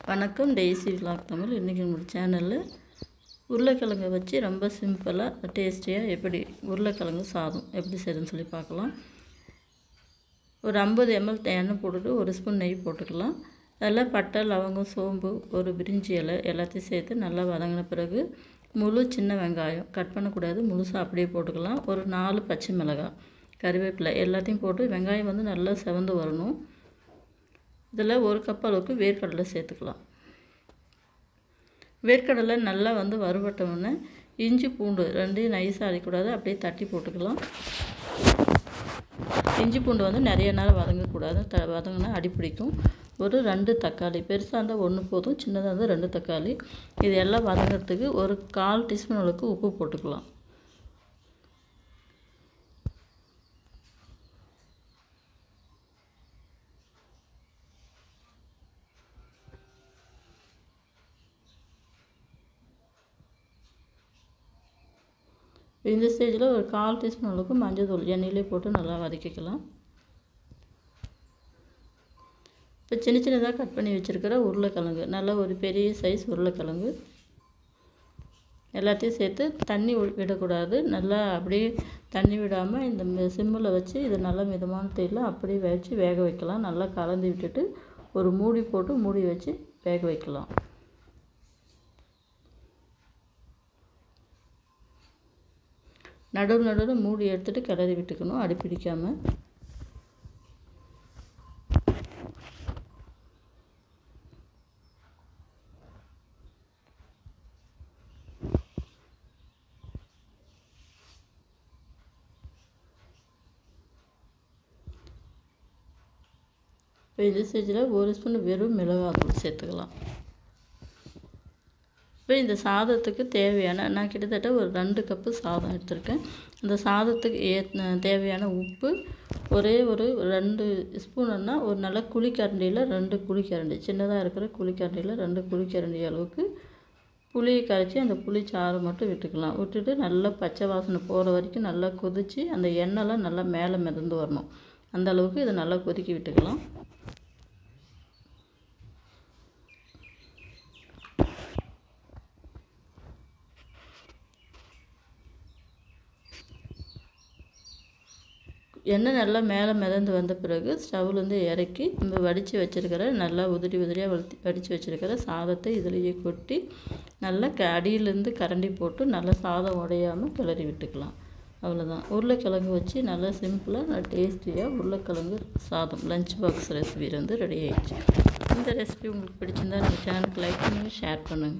வணக்கம் daisy vlog Tamil இன்றைக்கி நம்ம சேனலில் உருளைக்கிழங்கை வச்சு ரொம்ப சிம்பிளாக டேஸ்டியாக எப்படி உருளைக்கிழங்கு சாதம் எப்படி செய்யுதுன்னு சொல்லி பார்க்கலாம் ஒரு ஐம்பது எம்எல் எண்ணெய் போட்டுட்டு ஒரு ஸ்பூன் நெய் போட்டுக்கலாம் அதில் பட்டை லவங்கம் சோம்பு ஒரு பிரிஞ்சி இலை எல்லாத்தையும் சேர்த்து நல்லா வதங்கின பிறகு முழு சின்ன வெங்காயம் கட் பண்ணக்கூடாது முழுசாக அப்படியே போட்டுக்கலாம் ஒரு நாலு பச்சை மிளகாய் கறிவேப்பிலை எல்லாத்தையும் போட்டு வெங்காயம் வந்து நல்லா செவந்து வரணும் இதில் ஒரு கப் அளவுக்கு வேர்க்கடலை சேர்த்துக்கலாம் வேர்க்கடலை நல்லா வந்து வறுபட்டவுடனே இஞ்சி பூண்டு ரெண்டையும் நைஸாக அரைக்கூடாது அப்படியே தட்டி போட்டுக்கலாம் இஞ்சி பூண்டு வந்து நிறைய நேரம் வதங்கக்கூடாது த வதங்கினா அடி பிடிக்கும் ஒரு ரெண்டு தக்காளி பெருசாக இருந்தால் ஒன்று போதும் சின்னதாக இருந்தால் ரெண்டு தக்காளி இது எல்லாம் வதங்கிறதுக்கு ஒரு கால் டீஸ்பூன் அளவுக்கு உப்பு போட்டுக்கலாம் இந்த ஸ்டேஜில் ஒரு கால் டீஸ்பூன் அளவுக்கு மஞ்சள் தூள் எண்ணெயிலே போட்டு நல்லா வதக்கிக்கலாம் இப்போ சின்ன சின்னதாக கட் பண்ணி வச்சுருக்கிற உருளைக்கிழங்கு நல்ல ஒரு பெரிய சைஸ் உருளைக்கிழங்கு எல்லாத்தையும் சேர்த்து தண்ணி விடக்கூடாது நல்லா அப்படியே தண்ணி விடாமல் இந்த சிம்மில் வச்சு இது நல்லா மிதமான தீயில் அப்படியே வச்சு வேக வைக்கலாம் நல்லா கலந்து விட்டுட்டு ஒரு மூடி போட்டு மூடி வச்சு வேக வைக்கலாம் நடுவு நடுவில் மூடி எடுத்துகிட்டு கிளறி விட்டுக்கணும் அடி பிடிக்காமல் இப்போ இந்த ஸ்டேஜில் ஒரு ஸ்பூன் வெறும் மிளகாத்தூள் சேர்த்துக்கலாம் இப்போ இந்த சாதத்துக்கு தேவையான நான் கிட்டத்தட்ட ஒரு ரெண்டு கப்பு சாதம் எடுத்திருக்கேன் இந்த சாதத்துக்கு ஏ தேவையான உப்பு ஒரே ஒரு ரெண்டு ஸ்பூனுன்னா ஒரு நல்ல குழிக்கரண்டியில் ரெண்டு குழிக்கரண்டி சின்னதாக இருக்கிற குழிக்கரண்டியில் ரெண்டு குழிக்கரண்டி அளவுக்கு புளியை கரைச்சி அந்த புளி சாறு மட்டும் விட்டுக்கலாம் விட்டுட்டு நல்லா பச்சை வாசனை போகிற வரைக்கும் நல்லா கொதித்து அந்த எண்ணெய்லாம் நல்லா மேலே மிதந்து வரணும் அந்த அளவுக்கு இதை நல்லா கொதிக்க விட்டுக்கலாம் எண்ணெய் நல்லா மேலே மிதந்து வந்த பிறகு ஸ்டவ்லேருந்து இறக்கி நம்ம வடித்து வச்சுருக்கிற நல்லா உதிரி உதிரியாக வடி வடித்து வச்சுருக்கிற சாதத்தை இதிலேயே கொட்டி நல்லா க அடியிலேருந்து கரண்டி போட்டு நல்லா சாதம் உடையாமல் கிளறி விட்டுக்கலாம் அவ்வளோதான் உருளைக்கிழங்கு வச்சு நல்லா சிம்பிளாக நல்லா டேஸ்டியாக உருளைக்கிழங்கு சாதம் லஞ்ச் பாக்ஸ் ரெசிபி வந்து ரெடி ஆயிடுச்சு இந்த ரெசிபி உங்களுக்கு பிடிச்சிருந்தா நம்ம சேனலுக்கு லைக் பண்ணுங்கள் ஷேர் பண்ணுங்கள்